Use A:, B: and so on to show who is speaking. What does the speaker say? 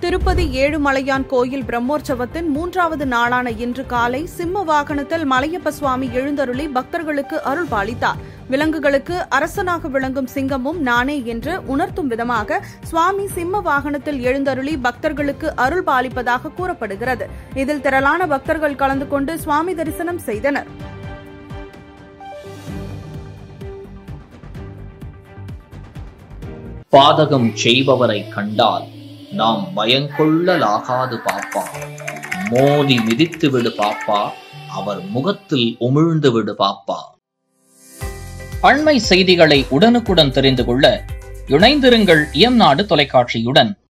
A: திருப்பதி ஏழுமலையான் கோயில் பிரம்மோற்சவத்தின் மூன்றாவது நாளான இன்று காலை சிம்ம வாகனத்தில் மலையப்ப சுவாமி எழுந்தருளி பக்தர்களுக்கு அருள் பாலித்தார் விலங்குகளுக்கு அரசனாக விளங்கும் சிங்கமும் நானே என்று உணர்த்தும் விதமாக சுவாமி சிம்ம வாகனத்தில் எழுந்தருளி பக்தர்களுக்கு அருள் பாலிப்பதாக கூறப்படுகிறது இதில் திரளான பக்தர்கள் கலந்து கொண்டு சுவாமி தரிசனம் செய்தனர்
B: பாதகம் செய்பவரை கண்டால் நாம் பயங்கொள்ளலாகாது பாப்பா மோதி மிதித்து விடு பாப்பா அவர் முகத்தில் உமிழ்ந்து விடு பாப்பா அண்மை செய்திகளை உடனுக்குடன் தெரிந்து கொள்ள இணைந்திருங்கள் இயம்நாடு தொலைக்காட்சியுடன்